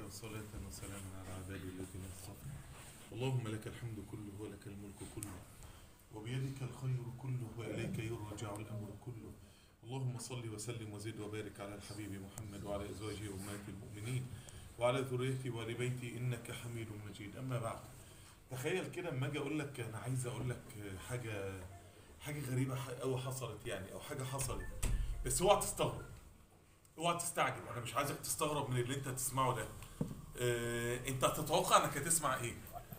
صلاة وسلاما على عبادي الذين اصطفى اللهم لك الحمد كله ولك الملك كله وبيدك الخير كله وإليك يرجع الأمر كله اللهم صل وسلم وزد وبارك على الحبيب محمد وعلى أزواجه أمهات المؤمنين وعلى ذريته وآل بيته إنك حميد مجيد أما بعد تخيل كده اما اجي اقول لك انا عايز اقول لك حاجه حاجه غريبه قوي حصلت يعني او حاجه حصلت بس اوعى تستغرب اوعى تستعجب انا مش عايزك تستغرب من اللي انت هتسمعه ده اه انت هتتوقع انك هتسمع ايه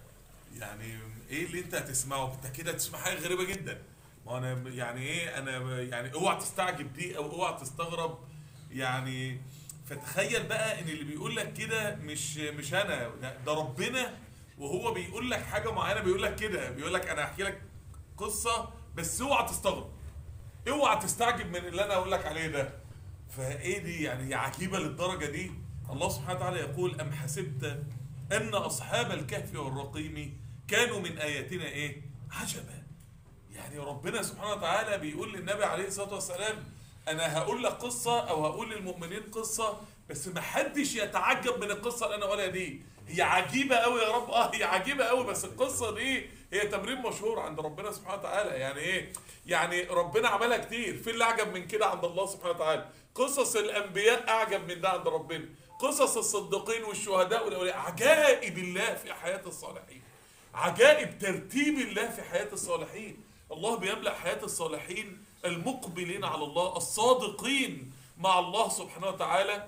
يعني ايه اللي انت هتسمعه انت كده تسمع حاجه غريبه جدا ما انا يعني ايه انا يعني اوعى تستعجب دي او اوعى تستغرب يعني فتخيل بقى ان اللي بيقول لك كده مش مش انا ده ربنا وهو بيقول لك حاجه معينه بيقول لك كده بيقول لك انا هحكي لك قصه بس اوعى تستغرب اوعى تستعجب من اللي انا اقول لك عليه ده فايه دي يعني هي عجيبه للدرجه دي الله سبحانه وتعالى يقول ام حسبت ان اصحاب الكهف والرقيم كانوا من اياتنا ايه عجبا يعني ربنا سبحانه وتعالى بيقول للنبي عليه الصلاه والسلام انا هقول لك قصه او هقول للمؤمنين قصه بس ما حدش يتعجب من القصه اللي انا اقولها دي هي عجيبه قوي يا رب اه هي عجيبه قوي بس القصه دي هي تمرين مشهور عند ربنا سبحانه وتعالى يعني ايه يعني ربنا عملها كتير في اللي اعجب من كده عند الله سبحانه وتعالى قصص الانبياء اعجب من ده عند ربنا قصص الصديقين والشهداء والاولياء عجائب الله في حياه الصالحين عجائب ترتيب الله في حياه الصالحين الله بيملا حياه الصالحين المقبلين على الله الصادقين مع الله سبحانه وتعالى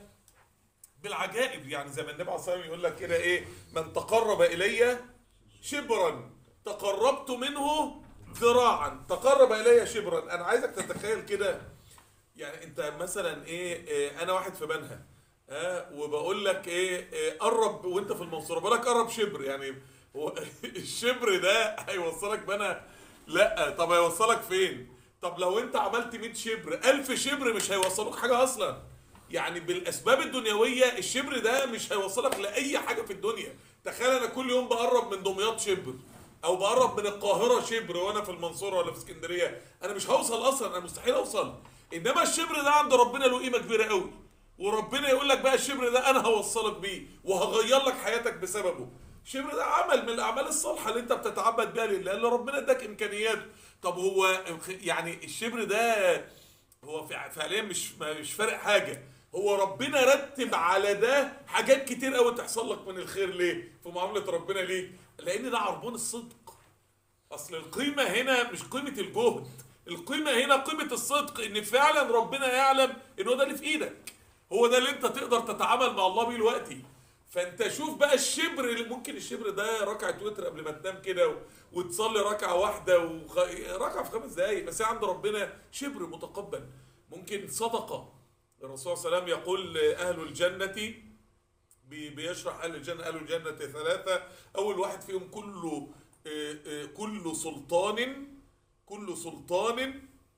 بالعجائب يعني زي ما النبي عليه الصلاه والسلام يقول لك كده ايه من تقرب الي شبرا تقربت منه ذراعا تقرب الي شبرا انا عايزك تتخيل كده يعني انت مثلا ايه, إيه انا واحد في بنها ها وبقول لك ايه, إيه قرب وانت في المنصوره بقول لك قرب شبر يعني هو الشبر ده هيوصلك بنا لا طب هيوصلك فين طب لو انت عملت 100 شبر 1000 شبر مش هيوصلوك حاجه اصلا يعني بالاسباب الدنيويه الشبر ده مش هيوصلك لاي حاجه في الدنيا تخيل انا كل يوم بقرب من دمياط شبر او بقرب من القاهره شبر وانا في المنصوره ولا في اسكندريه انا مش هوصل اصلا انا مستحيل اوصل انما الشبر ده عند ربنا له قيمه كبيره قوي وربنا يقول لك بقى الشبر ده انا هوصلك بيه وهغير لك حياتك بسببه الشبر ده عمل من الاعمال الصالحه اللي انت بتتعبد بيها لله اللي ربنا اداك امكانيات طب هو يعني الشبر ده هو فعليا مش مش فارق حاجه هو ربنا رتب على ده حاجات كتير قوي تحصل لك من الخير ليه في معامله ربنا ليك لان ده عربون الصدق اصل القيمه هنا مش قيمه الجهد القيمه هنا قيمه الصدق ان فعلا ربنا يعلم ان هو ده اللي في ايدك هو ده اللي انت تقدر تتعامل مع الله بيه دلوقتي فانت شوف بقى الشبر اللي ممكن الشبر ده ركعه وتر قبل ما تنام كده وتصلي ركعه واحده وخ... ركعه في خمس دقايق بس عند ربنا شبر متقبل ممكن صدقه الرسول صلى الله عليه وسلم يقول أهل الجنة بيشرح أهل الجنة أهل الجنة ثلاثة أول واحد فيهم كل كل سلطان كل سلطان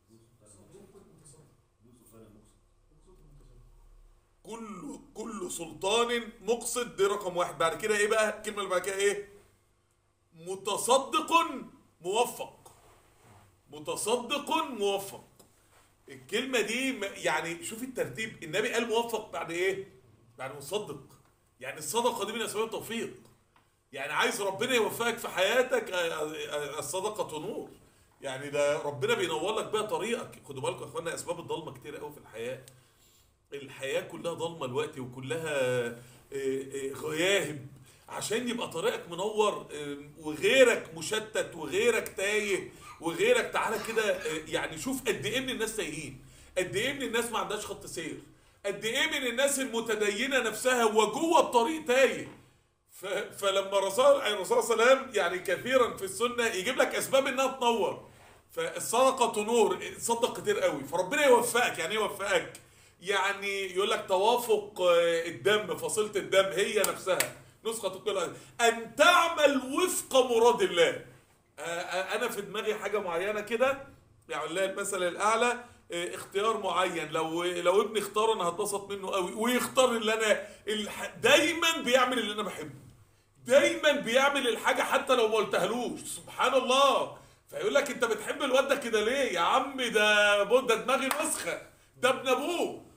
كل كل سلطان مقصد دي رقم واحد بعد كده ايه بقى الكلمة اللي بعد كده ايه متصدق موفق متصدق موفق الكلمة دي يعني شوف الترتيب النبي قال موفق بعد ايه بعد مصدق يعني الصدقة دي من اسباب التوفيق يعني عايز ربنا يوفقك في حياتك الصدقة نور يعني ده ربنا بينور لك بقى طريقك خدوا بالكم يا اخوانا اسباب الضلمه كتير قوي في الحياه الحياه كلها ضلمه دلوقتي وكلها غياهب عشان يبقى طريقك منور وغيرك مشتت وغيرك تايه وغيرك تعالى كده يعني شوف قد ايه من الناس تايهين قد ايه من الناس ما عندهاش خط سير قد ايه من الناس المتدينه نفسها وجوه الطريق تايه فلما رسول الرسول صلى الله عليه وسلم يعني كثيرا في السنه يجيب لك اسباب انها تنور فالصدقه نور تصدق كتير قوي فربنا يوفقك يعني ايه يوفقك يعني يقول لك توافق الدم فصيله الدم هي نفسها نسخه تقول ان تعمل وفق مراد الله انا في دماغي حاجه معينه كده يعني الله المثل الاعلى اختيار معين لو لو ابني اختار انا هتبسط منه قوي ويختار اللي انا دايما بيعمل اللي انا بحبه دايما بيعمل الحاجه حتى لو ما قلتهالوش سبحان الله فيقول لك انت بتحب الواد ده كده ليه يا عم ده ده دماغي نسخه ده ابن ابوه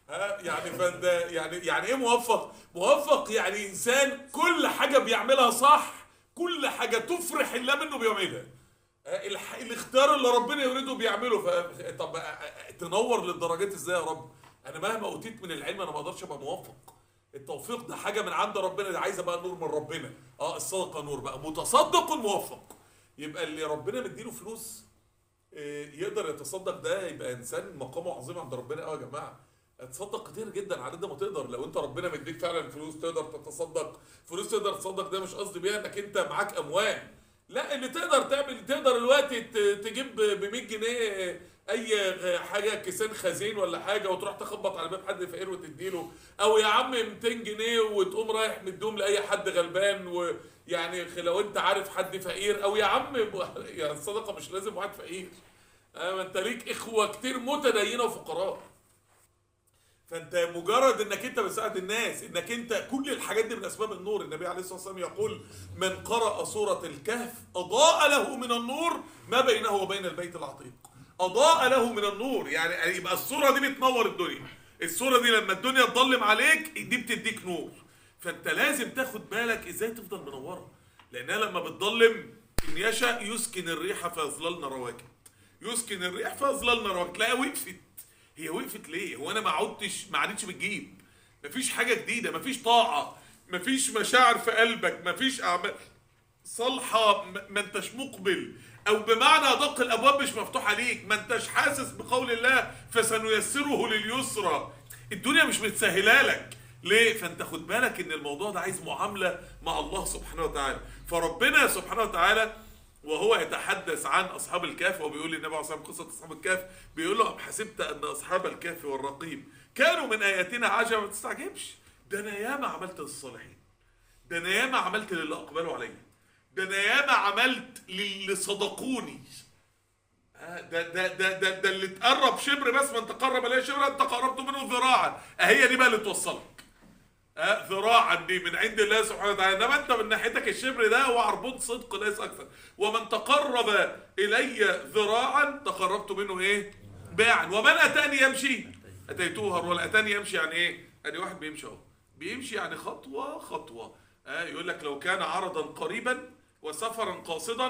ها يعني فانت يعني يعني ايه موفق موفق يعني انسان كل حاجه بيعملها صح كل حاجه تفرح الله منه بيعملها آه، الح- الاختيار اللي ربنا يريده بيعمله ف... طب آه، آه، تنور للدرجات ازاي يا رب انا مهما اوتيت من العلم انا ما اقدرش ابقى موفق التوفيق ده حاجه من عند ربنا ده عايزه بقى نور من ربنا اه الصدقه نور بقى متصدق موفق يبقى اللي ربنا مديله فلوس آه، يقدر يتصدق ده يبقى انسان مقامه عظيم عند ربنا قوي يا جماعه تصدق كتير جدا على قد ما تقدر لو انت ربنا مديك فعلا فلوس تقدر تتصدق فلوس تقدر تصدق ده مش قصدي بيها انك انت معاك اموال لا اللي تقدر تعمل تقدر دلوقتي ت- تجيب ب 100 جنيه اي حاجه كيسين خزين ولا حاجه وتروح تخبط على باب حد فقير وتديله او يا عم 200 جنيه وتقوم رايح مديهم لاي حد غلبان ويعني لو انت عارف حد فقير او يا عم يعني الصدقه مش لازم واحد فقير آه، ما انت ليك اخوه كتير متدينه وفقراء فانت مجرد انك انت بتساعد الناس انك انت كل الحاجات دي من اسباب النور النبي عليه الصلاه والسلام يقول من قرأ سوره الكهف اضاء له من النور ما بينه وبين البيت العتيق اضاء له من النور يعني يبقى السوره دي بتنور الدنيا السوره دي لما الدنيا تضلم عليك دي بتديك نور فانت لازم تاخد بالك ازاي تفضل منوره لانها لما بتضلم ان يشاء يسكن الريح فيظللن رواكد يسكن الريح فيظللن رواكد تلاقيها وقفت هي وقفت ليه؟ هو انا ما عدتش ما عادتش بتجيب مفيش حاجه جديده مفيش طاعه مفيش مشاعر في قلبك مفيش اعمال صالحه م- ما انتش مقبل او بمعنى ادق الابواب مش مفتوحه ليك ما انتش حاسس بقول الله فسنيسره لليسرى الدنيا مش متسهله لك ليه فانت خد بالك ان الموضوع ده عايز معامله مع الله سبحانه وتعالى فربنا سبحانه وتعالى وهو يتحدث عن اصحاب الكهف وبيقول للنبي عليه الصلاه والسلام قصه اصحاب الكهف بيقول له أم حسبت ان اصحاب الكهف والرقيم كانوا من اياتنا عجبا ما تستعجبش ده انا ياما عملت للصالحين ده انا ياما عملت للي اقبلوا عليا ده انا ياما عملت للي صدقوني آه، ده ده ده ده, ده اللي تقرب شبر بس ما انت قرب اليه شبر انت قربت منه ذراعا اهي دي بقى اللي توصلك آه، ذراعا دي من عند الله سبحانه وتعالى انما انت من ناحيتك الشبر ده هو عربون صدق ليس اكثر ومن تقرب الي ذراعا تقربت منه ايه باعا ومن اتاني يمشي اتيته هرولا اتاني يمشي يعني ايه ادي واحد بيمشي اهو بيمشي يعني خطوه خطوه آه يقول لك لو كان عرضا قريبا وسفرا قاصدا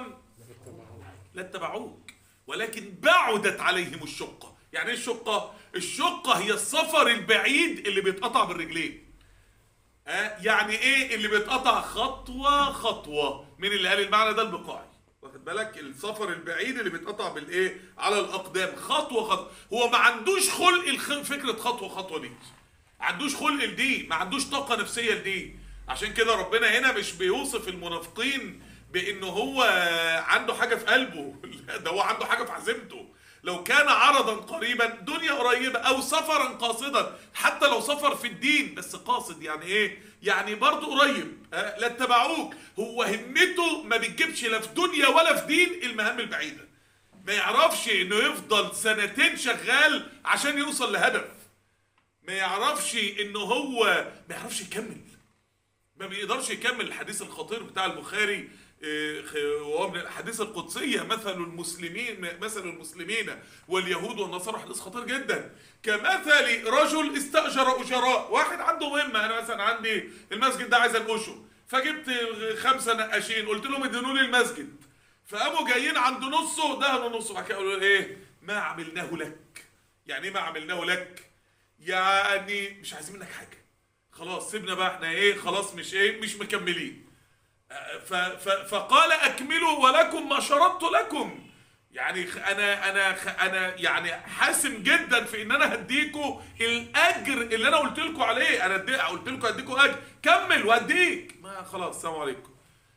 لاتبعوك ولكن بعدت عليهم الشقه يعني ايه الشقه الشقه هي السفر البعيد اللي بيتقطع بالرجلين ها يعني ايه اللي بيتقطع خطوه خطوه مين اللي قال المعنى ده البقاعي واخد بالك السفر البعيد اللي بيتقطع بالايه على الاقدام خطوه خطوه هو ما عندوش خلق الخ- فكره خطوه خطوه دي ما عندوش خلق لدي ما عندوش طاقه نفسيه لدي عشان كده ربنا هنا مش بيوصف المنافقين بان هو عنده حاجه في قلبه لا، ده هو عنده حاجه في عزيمته لو كان عرضا قريبا دنيا قريبة او سفرا قاصدا حتى لو سفر في الدين بس قاصد يعني ايه يعني برضه قريب أه؟ لا اتبعوك هو همته ما بتجيبش لا في دنيا ولا في دين المهام البعيدة ما يعرفش انه يفضل سنتين شغال عشان يوصل لهدف ما يعرفش انه هو ما يعرفش يكمل ما بيقدرش يكمل الحديث الخطير بتاع البخاري إيه، خ- وهو من الاحاديث القدسيه مثل المسلمين مثل المسلمين واليهود والنصارى حديث خطير جدا كمثل رجل استاجر اجراء واحد عنده مهمه انا مثلا عندي المسجد ده عايز انقشه فجبت خمسه نقاشين قلت لهم ادينوا لي المسجد فقاموا جايين عند نصه دهنوا نصه بعد كده قالوا ايه ما عملناه لك يعني ايه ما عملناه لك يعني مش عايزين منك حاجه خلاص سيبنا بقى احنا ايه خلاص مش ايه مش مكملين ف ف فقال اكملوا ولكم ما شرطت لكم يعني خ- انا انا خ- انا يعني حاسم جدا في ان انا هديكوا الاجر اللي انا قلت لكم عليه انا ادي قلت لكم هديكوا اجر كمل واديك ما خلاص السلام عليكم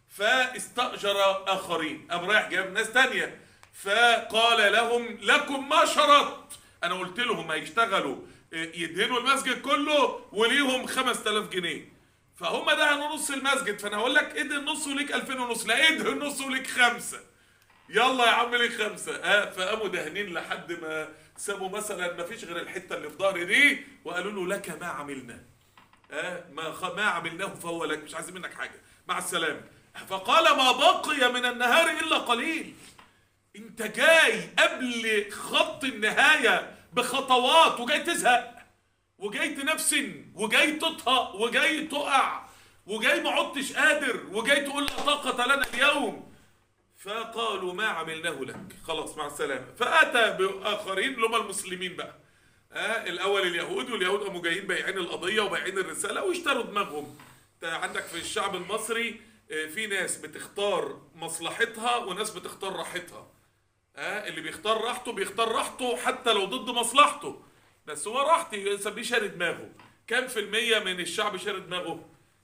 فاستأجر آخرين قام رايح جاب ناس تانية فقال لهم لكم ما شرط أنا قلت لهم هيشتغلوا إيه، يدهنوا المسجد كله وليهم 5000 جنيه فهم دهنوا نص المسجد فأنا هقول لك ادهن نص وليك 2000 ونص لا ادهن نص وليك خمسة يلا يا عم ليك خمسة اه فقاموا دهنين لحد ما سابوا مثلا ما فيش غير الحتة اللي في ظهري دي وقالوا له لك ما عملنا آه، ما خ- ما عملناه فهو لك مش عايزين منك حاجه مع السلامه فقال ما بقي من النهار الا قليل انت جاي قبل خط النهايه بخطوات وجاي تزهق وجاي تنفسن وجاي تطهق وجاي تقع وجاي ما عدتش قادر وجاي تقول لا طاقة لنا اليوم فقالوا ما عملناه لك خلاص مع السلامة فأتى بآخرين اللي هم المسلمين بقى آه الأول اليهود واليهود قاموا جايين بايعين القضية وبايعين الرسالة واشتروا دماغهم انت عندك في الشعب المصري آه، في ناس بتختار مصلحتها وناس بتختار راحتها آه اللي بيختار راحته بيختار راحته حتى لو ضد مصلحته بس هو راحتي يسميه شاري دماغه كام في المية من الشعب شاري دماغه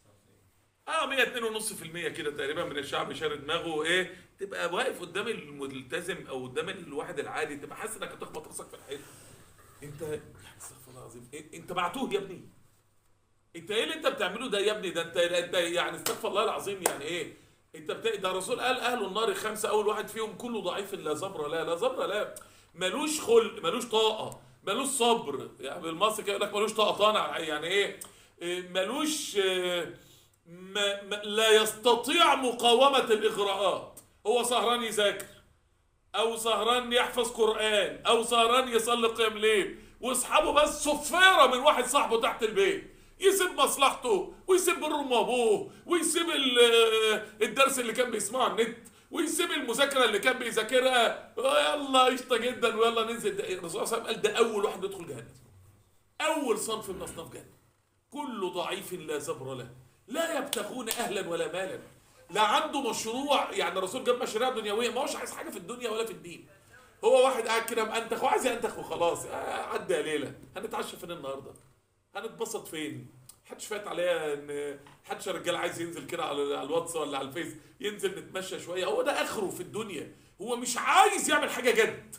اه 102.5% كده تقريبا من الشعب شاري دماغه ايه تبقى واقف قدام الملتزم او قدام الواحد العادي تبقى حاسس انك هتخبط راسك في الحيط انت يعني استغفر الله العظيم إيه؟ انت معتوه يا ابني انت ايه اللي انت بتعمله ده يا ابني ده انت انت يعني استغفر الله العظيم يعني ايه انت بت... ده الرسول قال اهل النار خمسه اول واحد فيهم كله ضعيف لا زبر لا لا زبر لا ملوش خلق ملوش طاقه ملوش صبر يعني بالمصري كده يقول لك ملوش طاقه طانع يعني ايه إيه، ملوش آه، ما ما لا يستطيع مقاومه الاغراءات هو سهران يذاكر او سهران يحفظ قران او سهران يصلي قيام ليل واصحابه بس صفيره من واحد صاحبه تحت البيت يسيب مصلحته ويسيب بر ام ابوه ويسيب ال- الدرس اللي كان بيسمعه على النت ويسيب المذاكره اللي كان بيذاكرها يلا قشطه جدا ويلا ننزل ده الرسول صلى الله عليه وسلم قال ده اول واحد يدخل جهنم اول صنف من اصناف جهنم كل ضعيف لا زبر له لا يبتغون اهلا ولا مالا لا عنده مشروع يعني الرسول جاب مشاريع دنيويه ما هوش عايز حاجه في الدنيا ولا في الدين هو واحد قاعد كده مأنتخ وعايز ينتخ وخلاص آه، عدى يا ليله هنتعشى فين النهارده هنتبسط فين محدش فات عليا ان محدش رجال عايز ينزل كده على على الواتس ولا على الفيس ينزل نتمشى شويه هو ده اخره في الدنيا هو مش عايز يعمل حاجه جد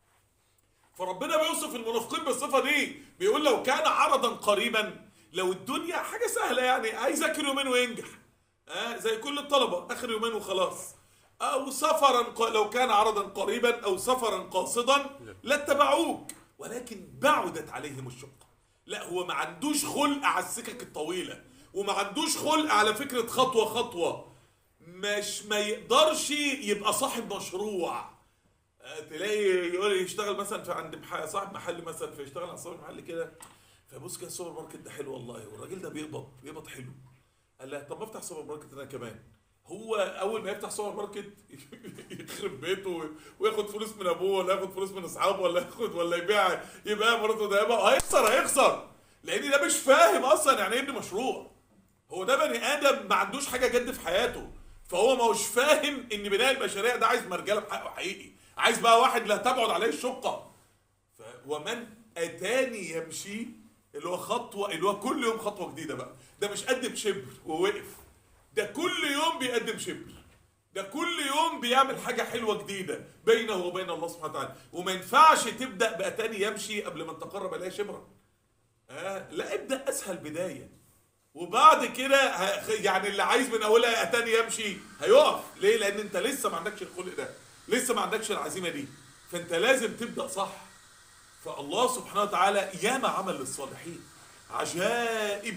فربنا بيوصف المنافقين بالصفه دي بيقول لو كان عرضا قريبا لو الدنيا حاجه سهله يعني عايز يذاكر يومين وينجح آه زي كل الطلبه اخر يومين وخلاص او سفرا ق- لو كان عرضا قريبا او سفرا قاصدا لاتبعوك ولكن بعدت عليهم الشقه لا هو ما عندوش خلق على السكك الطويله وما عندوش خلق على فكره خطوه خطوه مش ما يقدرش يبقى صاحب مشروع آه، تلاقي يقول يشتغل مثلا في عند مح- صاحب محل مثلا فيشتغل على صاحب محل كده فبص كده السوبر ماركت ده حلو والله والراجل ده بيقبض بيقبض حلو قال لها طب ما افتح سوبر ماركت انا كمان هو اول ما يفتح سوبر ماركت يخرب بيته وياخد فلوس من ابوه ولا ياخد فلوس من اصحابه ولا ياخد ولا يبيع يبيع مراته ده يبقى هيخسر هيخسر لان ده مش فاهم اصلا يعني ايه ابن مشروع هو ده بني ادم ما عندوش حاجه جد في حياته فهو ما هوش فاهم ان بناء المشاريع ده عايز مرجله بحقه حقيقي عايز بقى واحد لا تبعد عليه الشقه ف... ومن اتاني يمشي اللي هو خطوه اللي هو كل يوم خطوه جديده بقى ده مش قدم شبر ووقف ده كل يوم بيقدم شبر ده كل يوم بيعمل حاجة حلوة جديدة بينه وبين الله سبحانه وتعالى وما ينفعش تبدأ بأتاني يمشي قبل ما أن تقرب إليه شبرا آه لا ابدأ أسهل بداية وبعد كده ه- يعني اللي عايز من أولها أتاني يمشي هيقف ليه؟ لأن أنت لسه ما عندكش الخلق ده لسه ما عندكش العزيمة دي فأنت لازم تبدأ صح فالله سبحانه وتعالى ياما عمل للصالحين عجائب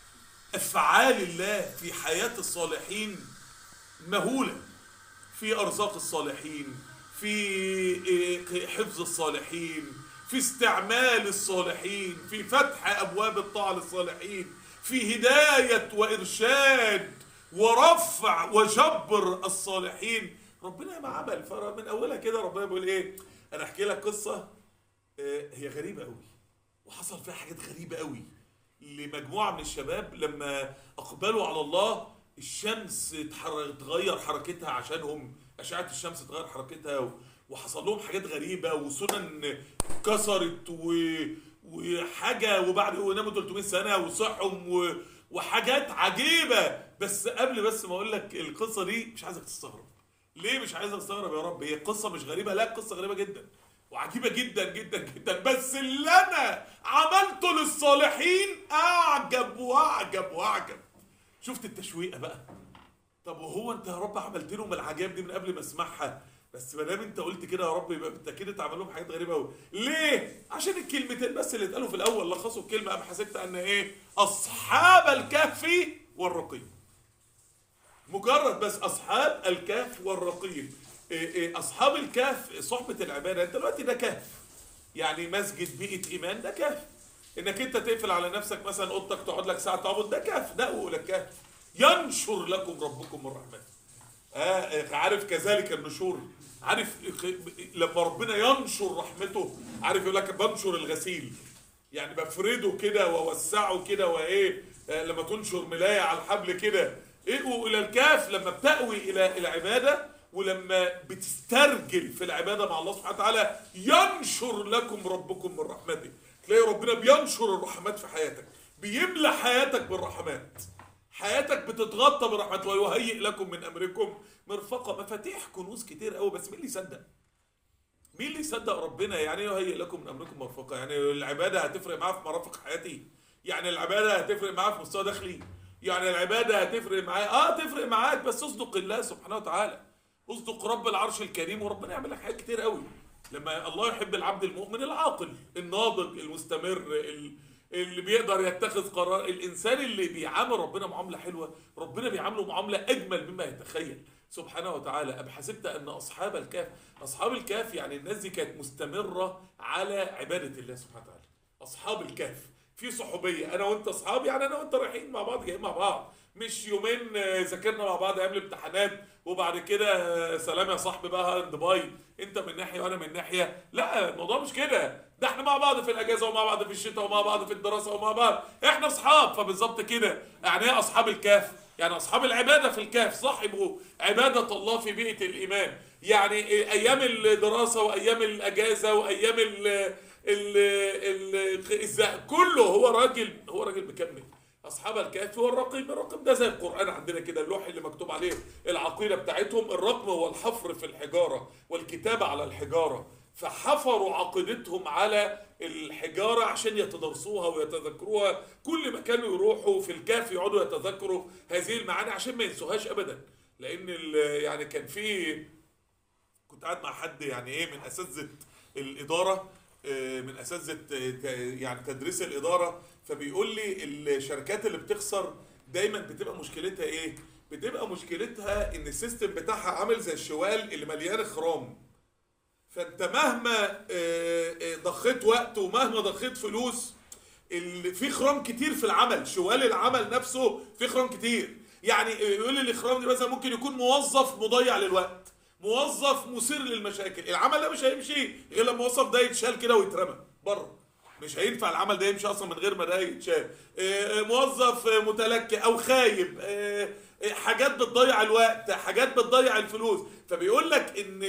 افعال الله في حياه الصالحين مهوله في ارزاق الصالحين في إيه، حفظ الصالحين في استعمال الصالحين في فتح ابواب الطاعه للصالحين في هدايه وارشاد ورفع وجبر الصالحين ربنا ما عمل فمن اولها كده ربنا بيقول ايه انا احكي لك قصه آه، هي غريبه قوي وحصل فيها حاجات غريبه قوي لمجموعه من الشباب لما اقبلوا على الله الشمس اتحر- اتغير حركتها عشانهم اشعه الشمس اتغير حركتها و- وحصل لهم حاجات غريبه وسنن اتكسرت و... وحاجه وبعد وناموا 300 سنه وصحهم و... وحاجات عجيبه بس قبل بس ما اقول لك القصه دي مش عايزك تستغرب ليه مش عايزك تستغرب يا رب هي قصه مش غريبه لا قصه غريبه جدا وعجيبه جدا جدا جدا بس اللي انا عملته للصالحين اعجب واعجب واعجب شفت التشويقه بقى طب وهو انت يا رب عملت لهم العجائب دي من قبل ما اسمعها بس ما دام انت قلت كده يا رب يبقى بالتاكيد انت عمل لهم حاجات غريبه قوي ليه عشان الكلمتين بس اللي اتقالوا في الاول لخصوا الكلمه ام حسبت ان ايه اصحاب الكهف والرقيم مجرد بس اصحاب الكهف والرقيم إيه إيه اصحاب الكهف صحبه العباده انت دلوقتي ده كهف يعني مسجد بيئه ايمان ده كهف انك انت تقفل على نفسك مثلا اوضتك تقعد لك ساعه تعبد ده كهف ده ولا كهف ينشر لكم ربكم من رحمته آه عارف كذلك النشور عارف لما ربنا ينشر رحمته عارف يقول لك بنشر الغسيل يعني بفرده كده واوسعه كده وايه آه لما تنشر ملايه على الحبل كده ايه الى الكاف لما بتأوي الى العباده ولما بتسترجل في العباده مع الله سبحانه وتعالى ينشر لكم ربكم من رحمته تلاقي ربنا بينشر الرحمات في حياتك بيملى حياتك بالرحمات حياتك بتتغطى برحمته ويهيئ لكم من امركم مرفقه مفاتيح كنوز كتير قوي بس مين اللي يصدق مين اللي يصدق ربنا يعني يهيئ لكم من امركم مرفقه يعني العباده هتفرق معاه في مرافق حياتي يعني العباده هتفرق معاه في مستوى داخلي يعني العباده هتفرق معاه اه تفرق معاك بس اصدق الله سبحانه وتعالى اصدق رب العرش الكريم وربنا يعمل لك حاجات كتير قوي لما الله يحب العبد المؤمن العاقل الناضج المستمر اللي بيقدر يتخذ قرار الانسان اللي بيعامل ربنا معامله حلوه ربنا بيعامله معامله اجمل مما يتخيل سبحانه وتعالى أم حسبت أن أصحاب الكهف أصحاب الكهف يعني الناس دي كانت مستمرة على عبادة الله سبحانه وتعالى أصحاب الكهف في صحوبية أنا وأنت أصحاب يعني أنا وأنت رايحين مع بعض جايين مع بعض مش يومين ذاكرنا مع بعض ايام الامتحانات وبعد كده سلام يا صاحبي بقى هاند باي انت من ناحيه وانا من ناحيه لا الموضوع مش كده ده احنا مع بعض في الاجازه ومع بعض في الشتاء ومع بعض في الدراسه ومع بعض احنا اصحاب فبالظبط كده يعني ايه اصحاب الكهف يعني اصحاب العباده في الكهف صاحبوا عباده الله في بيئه الايمان يعني ايام الدراسه وايام الاجازه وايام ال ال ال كله هو راجل هو راجل مكمل اصحاب الكهف هو الرقيب الرقيب ده زي القران عندنا كده اللوح اللي مكتوب عليه العقيده بتاعتهم الرقم هو الحفر في الحجاره والكتابه على الحجاره فحفروا عقيدتهم على الحجاره عشان يتدرسوها ويتذكروها كل ما كانوا يروحوا في الكهف يقعدوا يتذكروا هذه المعاني عشان ما ينسوهاش ابدا لان يعني كان في كنت قاعد مع حد يعني ايه من اساتذه الاداره من اساتذه يعني تدريس الاداره فبيقول لي الشركات اللي بتخسر دايما بتبقى مشكلتها ايه بتبقى مشكلتها ان السيستم بتاعها عامل زي الشوال اللي مليان خرام فانت مهما ضخيت وقت ومهما ضخيت فلوس في خرام كتير في العمل شوال العمل نفسه في خرام كتير يعني يقول لي الخرام دي مثلا ممكن يكون موظف مضيع للوقت موظف مثير للمشاكل العمل ده مش هيمشي غير لما الموظف ده يتشال كده ويترمى بره مش هينفع العمل ده يمشي اصلا من غير ما ده يتشال موظف متلكئ او خايب حاجات بتضيع الوقت حاجات بتضيع الفلوس فبيقول لك ان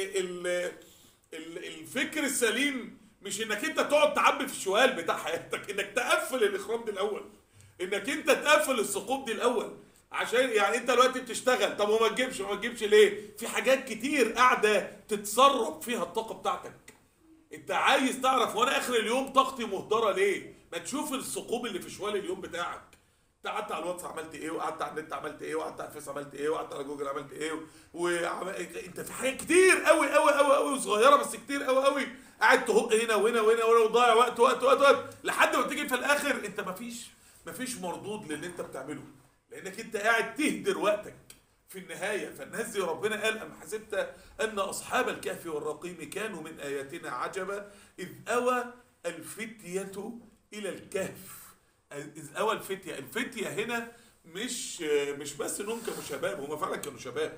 الفكر السليم مش انك انت تقعد تعبي في الشوال بتاع حياتك انك تقفل الاخرام دي الاول انك انت تقفل الثقوب دي الاول عشان يعني انت دلوقتي بتشتغل طب وما تجيبش وما تجيبش ليه في حاجات كتير قاعده تتسرب فيها الطاقه بتاعتك انت عايز تعرف وانا اخر اليوم طاقتي مهدره ليه ما تشوف الثقوب اللي في شوال اليوم بتاعك انت قعدت على الواتس عملت ايه وقعدت على النت عملت ايه وقعدت على الفيس عملت ايه وقعدت على جوجل عملت ايه وعم... انت في حاجات كتير قوي قوي قوي قوي صغيره بس كتير قوي قوي قاعد تهق هنا وهنا وهنا وهنا وضايع وقت وقت وقت وقت لحد ما تيجي في الاخر انت مفيش مفيش مردود للي انت بتعمله لانك انت قاعد تهدر وقتك في النهايه فالناس دي ربنا قال ام حسبت ان اصحاب الكهف والرقيم كانوا من اياتنا عجبا اذ اوى الفتيه الى الكهف اذ اوى الفتيه الفتيه هنا مش مش بس انهم كانوا شباب هم فعلا كانوا شباب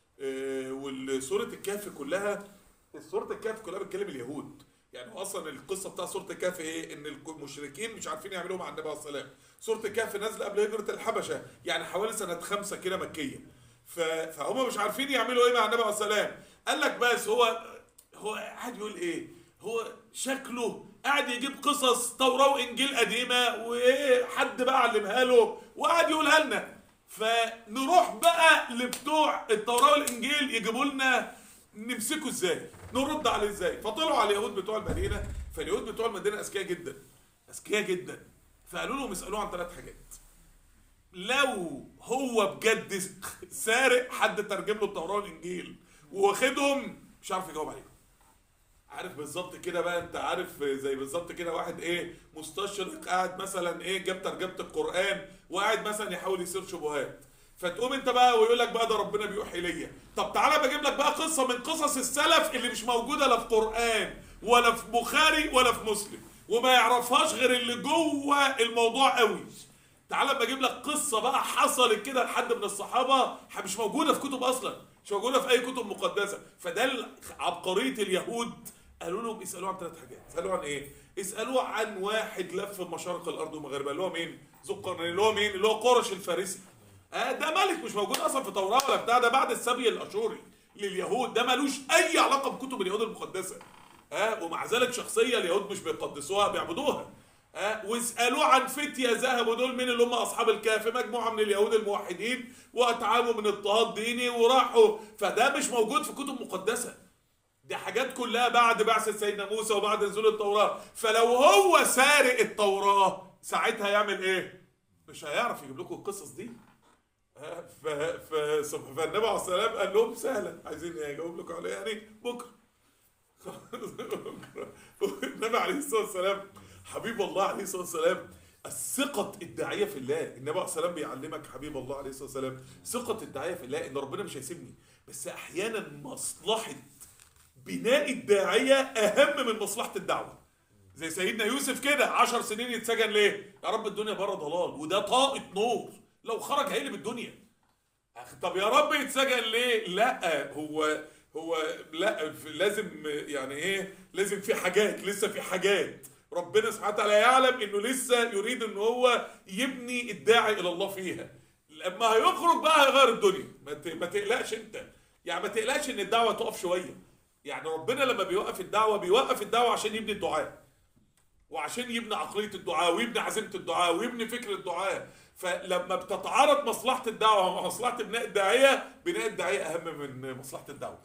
والسوره الكهف كلها سوره الكهف كلها بتكلم اليهود يعني اصلا القصه بتاع سوره الكهف ايه ان المشركين مش عارفين يعملوا مع النبي عليه الصلاه والسلام سوره الكهف نازله قبل هجره الحبشه يعني حوالي سنه خمسة كده مكيه فهم مش عارفين يعملوا ايه مع النبي عليه الصلاه والسلام قال لك بس هو هو قاعد يقول ايه هو شكله قاعد يجيب قصص توراه وانجيل قديمه وايه حد بقى علمها له وقعد يقولها لنا فنروح بقى لبتوع التوراه والانجيل يجيبوا لنا نمسكه ازاي نرد عليه ازاي فطلعوا على اليهود بتوع المدينه فاليهود بتوع المدينه اذكياء جدا اذكياء جدا فقالوا لهم اسالوه عن ثلاث حاجات لو هو بجد سارق حد ترجم له التوراه والانجيل واخدهم مش عارف يجاوب عليهم عارف بالظبط كده بقى انت عارف زي بالظبط كده واحد ايه مستشرق قاعد مثلا ايه جاب ترجمه القران وقاعد مثلا يحاول يصير شبهات فتقوم انت بقى ويقول لك بقى ده ربنا بيوحي ليا طب تعالى بجيب لك بقى قصه من قصص السلف اللي مش موجوده لا في قران ولا في بخاري ولا في مسلم وما يعرفهاش غير اللي جوه الموضوع قوي تعال اما اجيب لك قصه بقى حصلت كده لحد من الصحابه مش موجوده في كتب اصلا مش موجوده في اي كتب مقدسه فده عبقريه اليهود قالوا لهم اسالوه عن ثلاث حاجات اسالوه عن ايه اسالوه عن واحد لف مشارق الارض ومغاربها اللي هو مين ذو القرنين اللي هو مين اللي هو قرش الفارسي آه ده ملك مش موجود اصلا في التوراه ولا بتاع ده بعد السبي الاشوري لليهود ده ملوش اي علاقه بكتب اليهود المقدسه آه ومع ذلك شخصيه اليهود مش بيقدسوها بيعبدوها آه واسالوه عن فتيه ذهبوا دول مين اللي هم اصحاب الكهف مجموعه من اليهود الموحدين واتعابوا من اضطهاد ديني وراحوا فده مش موجود في كتب مقدسه دي حاجات كلها بعد بعثة سيدنا موسى وبعد نزول التوراة فلو هو سارق التوراة ساعتها يعمل ايه مش هيعرف يجيب لكم القصص دي ف... ف... فالنبي عليه السلام قال لهم سهلا عايزين ايه اجاوب لكم عليه يعني بكره النبي عليه الصلاه والسلام حبيب الله عليه الصلاه والسلام الثقة الداعية في الله النبي عليه السلام بيعلمك حبيب الله عليه الصلاة والسلام ثقة الداعية في الله ان ربنا مش هيسيبني بس احيانا مصلحة بناء الداعية اهم من مصلحة الدعوة زي سيدنا يوسف كده عشر سنين يتسجن ليه يا رب الدنيا بره ضلال وده طاقة نور لو خرج هيقلب الدنيا طب يا رب يتسجن ليه لا هو هو لا لازم يعني ايه لازم في حاجات لسه في حاجات ربنا سبحانه وتعالى يعلم انه لسه يريد ان هو يبني الداعي الى الله فيها لما هيخرج بقى هيغير الدنيا ما تقلقش انت يعني ما تقلقش ان الدعوه تقف شويه يعني ربنا لما بيوقف الدعوه بيوقف الدعوه عشان يبني الدعاء وعشان يبني عقليه الدعاء ويبني عزيمه الدعاء ويبني فكر الدعاء فلما بتتعارض مصلحه الدعوه مع مصلحه بناء الداعيه بناء الداعيه اهم من مصلحه الدعوه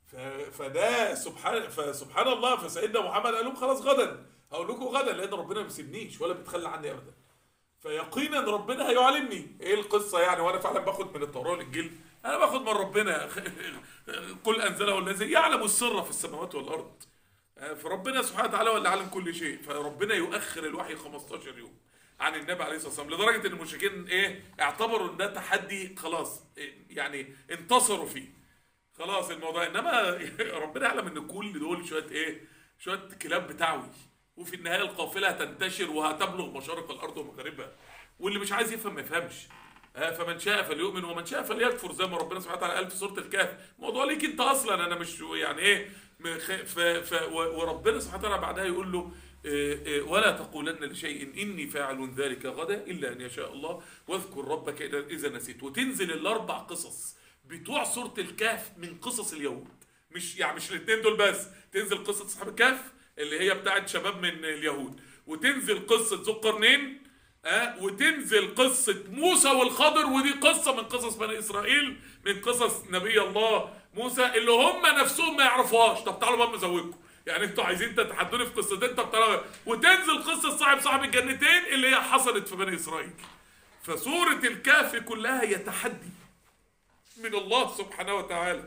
فده سبحان فسبحان الله فسيدنا محمد قال لهم خلاص غدا هقول لكم غدا لان ربنا ما بيسيبنيش ولا بيتخلى عني ابدا فيقينا ربنا هيعلمني ايه القصه يعني وانا فعلا باخد من التوراه والانجيل انا باخد من ربنا قل انزله الذي يعلم السر في السماوات والارض فربنا سبحانه وتعالى هو اللي عالم كل شيء فربنا يؤخر الوحي 15 يوم عن النبي عليه الصلاه والسلام لدرجه ان المشركين ايه اعتبروا ان ده تحدي خلاص يعني انتصروا فيه خلاص الموضوع انما ربنا يعلم ان كل دول شويه ايه شويه كلاب بتعوي وفي النهايه القافله هتنتشر وهتبلغ مشارق الارض ومغاربها واللي مش عايز يفهم ما يفهمش فمن شاء فليؤمن ومن شاء فليكفر زي ما ربنا سبحانه وتعالى قال في سوره الكهف الموضوع ليك انت اصلا انا مش يعني ايه ف ف وربنا سبحانه وتعالى بعدها يقول له ولا تقولن لشيء اني فاعل ذلك غدا الا ان يشاء الله واذكر ربك اذا نسيت وتنزل الاربع قصص بتوع سوره الكهف من قصص اليهود مش يعني مش الاثنين دول بس تنزل قصه اصحاب الكهف اللي هي بتاعت شباب من اليهود وتنزل قصه ذو القرنين أه وتنزل قصة موسى والخضر ودي قصة من قصص بني إسرائيل من قصص نبي الله موسى اللي هم نفسهم ما يعرفوهاش طب تعالوا بقى مزوجكم يعني انتوا عايزين تتحدوني في قصتين طب تعالوا وتنزل قصة صاحب صاحب الجنتين اللي هي حصلت في بني إسرائيل فسورة الكهف كلها هي تحدي من الله سبحانه وتعالى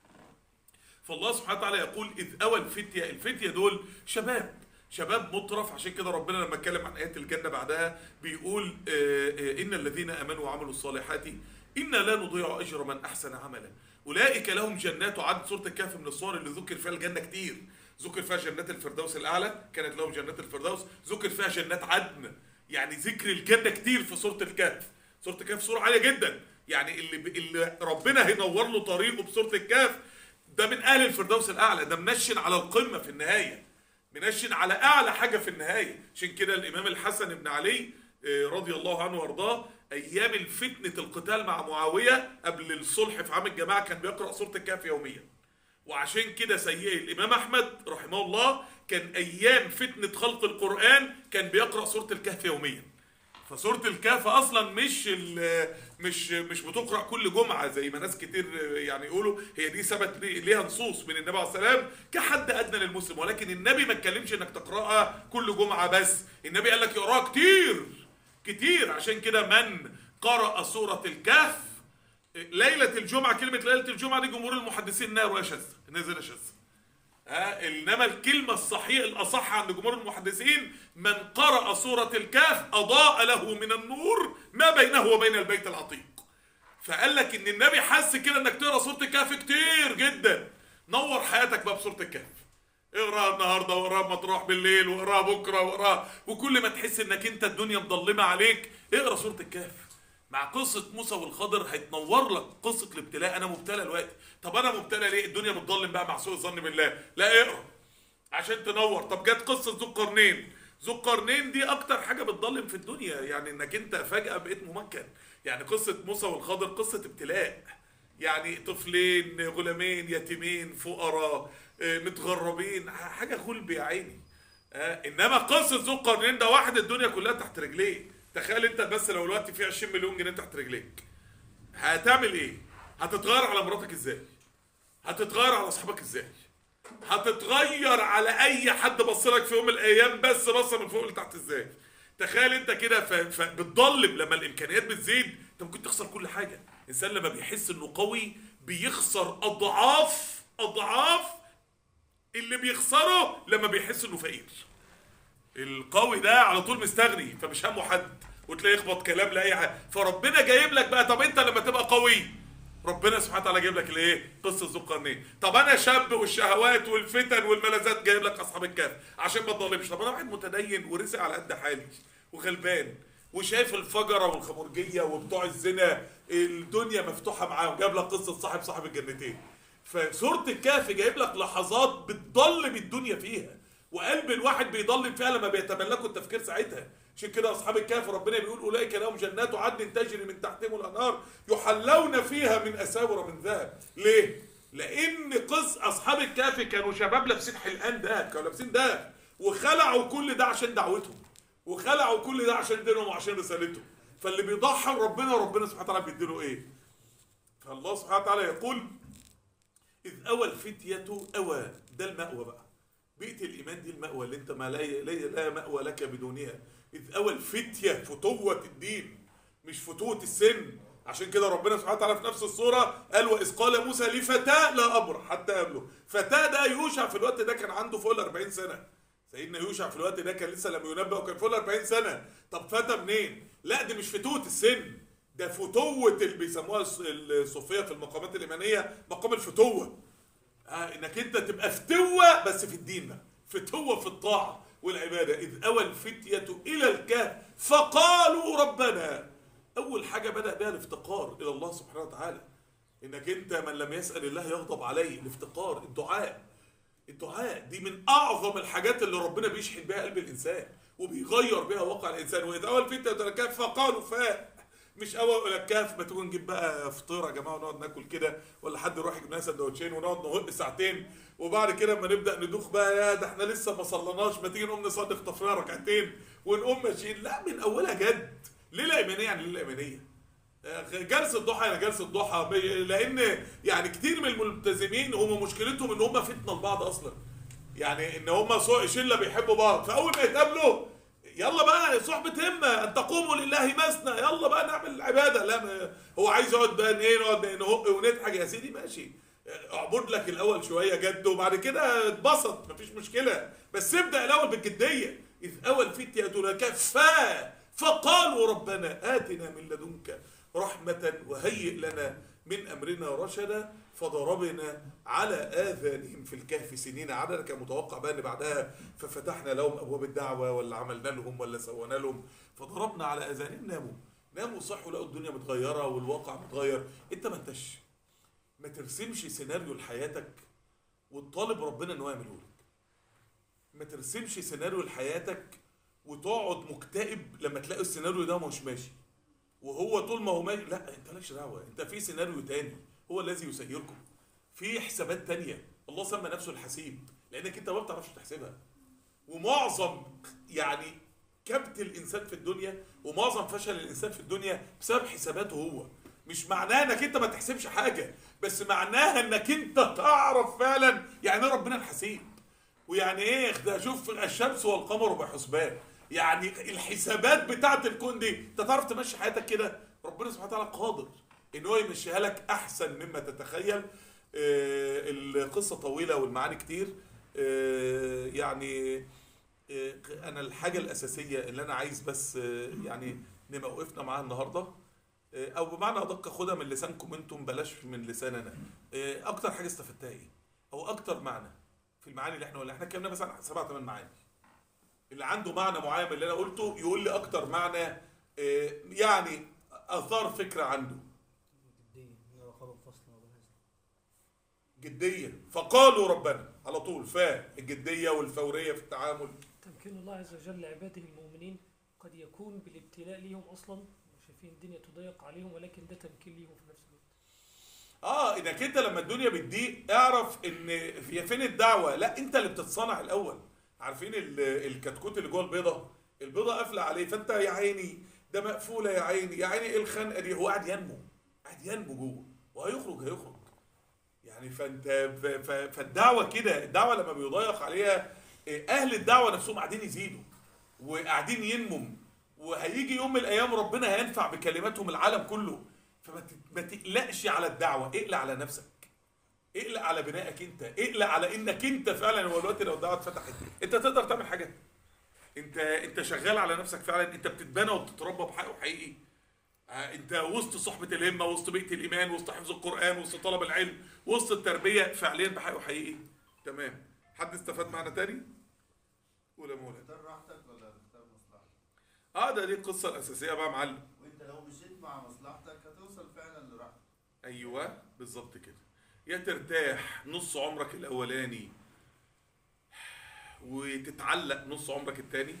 فالله سبحانه وتعالى يقول إذ أوى الفتية الفتية دول شباب شباب مطرف عشان كده ربنا لما اتكلم عن آية الجنة بعدها بيقول آآ آآ إن الذين آمنوا وعملوا الصالحات إنا لا نضيع أجر من أحسن عملا أولئك لهم جنات عدن سورة الكهف من الصور اللي ذكر فيها الجنة كتير ذكر فيها جنات الفردوس الأعلى كانت لهم جنات الفردوس ذكر فيها جنات عدن يعني ذكر الجنة كتير في سورة الكهف سورة الكهف سورة عالية جدا يعني اللي, اللي ربنا هينور له طريقه بسورة الكهف ده من أهل الفردوس الأعلى ده منشن على القمة في النهاية منشن على اعلى حاجه في النهايه عشان كده الامام الحسن بن علي رضي الله عنه وارضاه ايام الفتنه القتال مع معاويه قبل الصلح في عام الجماعه كان بيقرا سوره الكهف يوميا وعشان كده سيئ الامام احمد رحمه الله كان ايام فتنه خلق القران كان بيقرا سوره الكهف يوميا فسوره الكهف اصلا مش مش مش بتقرا كل جمعه زي ما ناس كتير يعني يقولوا هي دي ثبت ليها نصوص من النبي عليه السلام كحد ادنى للمسلم ولكن النبي ما اتكلمش انك تقراها كل جمعه بس النبي قال لك يقراها كتير كتير عشان كده من قرأ سوره الكهف ليله الجمعه كلمه ليله الجمعه دي جمهور المحدثين نار شاذ نزل شاذ ها انما الكلمه الصحيحه الاصح عند جمهور المحدثين من قرأ سوره الكهف اضاء له من النور ما بينه وبين البيت العتيق فقال لك ان النبي حس كده انك تقرا سوره الكهف كتير جدا نور حياتك بقى بسوره الكهف اقراها النهارده واقراها ما تروح بالليل واقراها بكره واقراها وكل ما تحس انك انت الدنيا مظلمه عليك اقرا سوره الكهف مع قصة موسى والخضر هيتنور لك قصة الابتلاء أنا مبتلى دلوقتي، طب أنا مبتلى ليه؟ الدنيا بتضلم بقى مع سوء الظن بالله، لا اقرا عشان تنور، طب جت قصة ذو القرنين، ذو القرنين دي أكتر حاجة بتضلم في الدنيا، يعني إنك أنت فجأة بقيت ممكن، يعني قصة موسى والخضر قصة ابتلاء، يعني طفلين غلامين يتيمين فقراء آه، متغربين حاجة غلب يا عيني آه، انما قصه ذو القرنين ده واحد الدنيا كلها تحت رجليه تخيل انت بس لو دلوقتي في 20 مليون جنيه تحت رجليك هتعمل ايه هتتغير على مراتك ازاي هتتغير على اصحابك ازاي هتتغير على اي حد بص لك في يوم من الايام بس بص من فوق لتحت ازاي تخيل انت كده ف- فبتضلم لما الامكانيات بتزيد انت ممكن تخسر كل حاجه الانسان لما بيحس انه قوي بيخسر اضعاف اضعاف اللي بيخسره لما بيحس انه فقير القوي ده على طول مستغني فمش همه حد وتلاقيه يخبط كلام لاي حاجه فربنا جايب لك بقى طب انت لما تبقى قوي ربنا سبحانه وتعالى جايب لك الايه قصه ذو القرنين طب انا شاب والشهوات والفتن والملذات جايب لك اصحاب الكهف عشان ما تظلمش طب انا واحد متدين ورزق على قد حالي وغلبان وشايف الفجره والخمرجيه وبتوع الزنا الدنيا مفتوحه معاهم جاب لك قصه صاحب صاحب الجنتين فسوره الكهف جايب لك لحظات بتضلم الدنيا فيها وقلب الواحد بيضلم فيها لما بيتملكوا التفكير ساعتها عشان كده اصحاب الكهف ربنا بيقول اولئك لهم جنات عدن تجري من تحتهم الانهار يحلون فيها من اساور من ذهب ليه لان قص اصحاب الكهف كانوا شباب لابسين حلقان دهب كانوا لابسين دهب وخلعوا كل ده عشان دعوتهم وخلعوا كل ده عشان دينهم وعشان رسالتهم فاللي بيضحي ربنا ربنا سبحانه وتعالى بيديله ايه فالله سبحانه وتعالى يقول إذ أوى الفتية أوى ده المأوى بقى بيئة الإيمان دي المأوى اللي أنت ما لا, لا, لا مأوى لك بدونها إذ أوى الفتية فتوة الدين مش فتوة السن عشان كده ربنا سبحانه وتعالى في نفس الصورة قال وإذ قال موسى لفتاة لا أبرح حتى قبله فتاة ده يوشع في الوقت ده كان عنده فوق ال 40 سنة سيدنا يوشع في الوقت ده كان لسه لم ينبأ وكان فوق ال 40 سنة طب فتى منين؟ لا دي مش فتوة السن ده فتوة اللي بيسموها الص- الصوفية في المقامات الإيمانية مقام الفتوة آه انك انت تبقى فتوة بس في الدين بقى فتوة في الطاعة والعبادة إذ أوى الفتية إلى الكهف فقالوا ربنا أول حاجة بدأ بها الافتقار إلى الله سبحانه وتعالى إنك أنت من لم يسأل الله يغضب عليه الافتقار الدعاء الدعاء دي من أعظم الحاجات اللي ربنا بيشحن بها قلب الإنسان وبيغير بها واقع الإنسان وإذ أوى الفتية إلى الكهف فقالوا فاء مش أوى إلى الكهف ما تيجوا نجيب بقى فطيرة يا جماعة ونقعد ناكل كده ولا حد يروح يجيب لنا سندوتشين ونقعد نهق ساعتين وبعد كده اما نبدا ندوخ بقى يا ده احنا لسه ما صليناش ما تيجي نقوم نصلي اخطف لنا ركعتين ونقوم ماشيين لا من اولها جد ليله ايمانيه يعني ليله ايمانيه جلسه ضحى يعني جلسه ضحى بي- لان يعني كتير من الملتزمين هم مشكلتهم ان هم فتنه لبعض اصلا يعني ان هم سوء شله بيحبوا بعض فاول ما يتقابلوا يلا بقى صحبة همة أن تقوموا لله مثنى يلا بقى نعمل العبادة لا ما هو عايز يقعد بقى ايه نقعد نهق ونضحك يا سيدي ماشي اعبد لك الأول شوية جد وبعد كده اتبسط مفيش مشكلة بس ابدأ الأول بالجدية إذ أوى الفتية لكفا فقالوا ربنا آتنا من لدنك رحمة وهيئ لنا من أمرنا رشدا فضربنا على آذانهم في الكهف سنين عددا كان متوقع بقى ان بعدها ففتحنا لهم أبواب الدعوة ولا عملنا لهم ولا سوينا لهم فضربنا على آذانهم ناموا ناموا صحوا لقوا الدنيا متغيرة والواقع متغير انت ما انتش ما ترسمش سيناريو لحياتك وتطالب ربنا ان هو يعمله لك ما ترسمش سيناريو لحياتك وتقعد مكتئب لما تلاقي السيناريو ده مش ماشي وهو طول ما هو ماشي لا انت مالكش دعوه انت في سيناريو تاني هو الذي يسيركم في حسابات تانية الله سمى نفسه الحسيب لانك انت ما بتعرفش تحسبها ومعظم يعني كبت الانسان في الدنيا ومعظم فشل الانسان في الدنيا بسبب حساباته هو مش معناه انك انت ما تحسبش حاجه بس معناها انك انت تعرف فعلا يعني ايه ربنا الحسيب ويعني ايه ده شوف الشمس والقمر بحسبان يعني الحسابات بتاعت الكون دي انت تعرف تمشي حياتك كده ربنا سبحانه وتعالى قادر ان هو يمشيها لك احسن مما تتخيل آه القصه طويله والمعاني كتير آه يعني آه انا الحاجه الاساسيه اللي انا عايز بس آه يعني نبقى وقفنا معاها النهارده آه او بمعنى ادق خدها من لسانكم انتم بلاش من لساننا آه اكتر حاجه استفدتها ايه او اكتر معنى في المعاني اللي احنا قلنا احنا اتكلمنا مثلا عن سبع ثمان معاني اللي عنده معنى معين من اللي انا قلته يقول لي اكتر معنى آه، يعني اثار فكره عنده جديا من رقابة الفصل وهذا جديه فقالوا ربنا على طول فالجديه والفوريه في التعامل تمكين الله عز وجل لعباده المؤمنين قد يكون بالابتلاء ليهم اصلا شايفين الدنيا تضيق عليهم ولكن ده تمكين ليهم في نفس الوقت اه انك انت لما الدنيا بتضيق اعرف ان هي فين الدعوه لا انت اللي بتتصنع الاول عارفين ال- الكتكوت اللي جوه البيضه البيضه قافله عليه فانت يا عيني ده مقفوله يا عيني يا عيني ايه الخنقه دي هو قاعد ينمو قاعد ينمو جوه وهيخرج هيخرج يعني فانت ف- ف- فالدعوه كده الدعوه لما بيضيق عليها إيه، اهل الدعوه نفسهم قاعدين يزيدوا وقاعدين ينموا وهيجي يوم من الايام ربنا هينفع بكلماتهم العالم كله فما ت- ما تقلقش على الدعوه اقلق على نفسك اقلق على بنائك انت اقلق على انك انت فعلا هو دلوقتي لو الدعوه اتفتحت انت تقدر تعمل حاجات انت انت شغال على نفسك فعلا انت بتتبنى وبتتربى بحق وحقيقي آه، انت وسط صحبه الهمه وسط بيئه الايمان وسط حفظ القران وسط طلب العلم وسط التربيه فعليا بحق وحقيقي تمام حد استفاد معنا تاني قول يا مولانا تختار راحتك ولا تختار مصلحتك اه ده دي القصه الاساسيه بقى يا معلم وانت لو مشيت مع مصلحتك هتوصل فعلا لراحتك ايوه بالظبط كده يا ترتاح نص عمرك الاولاني وتتعلق نص عمرك التاني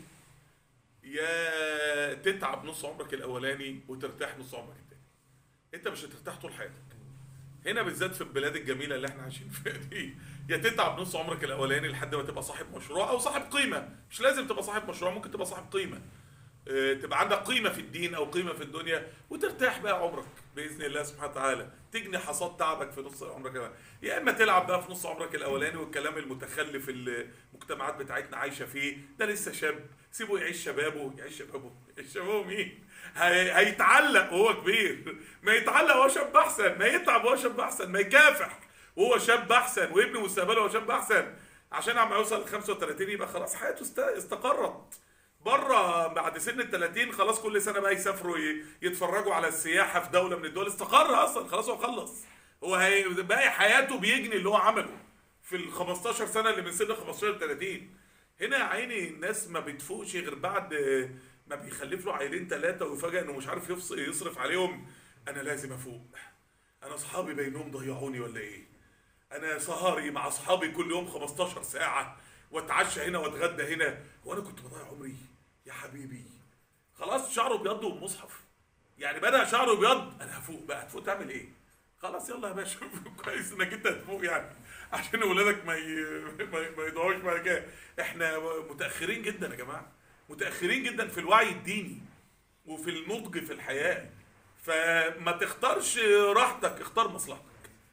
يا تتعب نص عمرك الاولاني وترتاح نص عمرك التاني انت مش هترتاح طول حياتك هنا بالذات في البلاد الجميله اللي احنا عايشين فيها دي يا تتعب نص عمرك الاولاني لحد ما تبقى صاحب مشروع او صاحب قيمه مش لازم تبقى صاحب مشروع ممكن تبقى صاحب قيمه آه، تبقى عندك قيمه في الدين او قيمه في الدنيا وترتاح بقى عمرك باذن الله سبحانه وتعالى تجني حصاد تعبك في نص عمرك الأولاني. يا اما تلعب بقى في نص عمرك الاولاني والكلام المتخلف اللي المجتمعات بتاعتنا عايشه فيه ده لسه شاب سيبه يعيش شبابه يعيش شبابه يعيش شبابه مين هي... هيتعلق وهو كبير ما يتعلق وهو شاب احسن ما يتعب وهو شاب احسن ما يكافح وهو شاب احسن ويبني مستقبله وهو شاب احسن عشان عم يوصل ل 35 يبقى خلاص حياته است- استقرت بره بعد سن ال 30 خلاص كل سنه بقى يسافروا ي- يتفرجوا على السياحه في دوله من الدول استقر اصلا خلاص هو خلص هو هي باقي حياته بيجني اللي هو عمله في ال 15 سنه اللي من سن 15 ل 30 هنا يا عيني الناس ما بتفوقش غير بعد ما بيخلف له عيلين ثلاثه ويفاجئ انه مش عارف يفص- يصرف عليهم انا لازم افوق انا اصحابي بينهم ضيعوني ولا ايه انا سهري مع اصحابي كل يوم 15 ساعه واتعشى هنا واتغدى هنا وانا كنت بضيع عمري يا حبيبي خلاص شعره ابيض والمصحف يعني بدا شعره ابيض انا هفوق بقى هتفوق تعمل ايه خلاص يلا يا باشا كويس انك انت هتفوق يعني عشان ولادك ما ي... ما, ما يضيعوش بعد كده احنا متاخرين جدا يا جماعه متاخرين جدا في الوعي الديني وفي النضج في الحياه فما تختارش راحتك اختار مصلحتك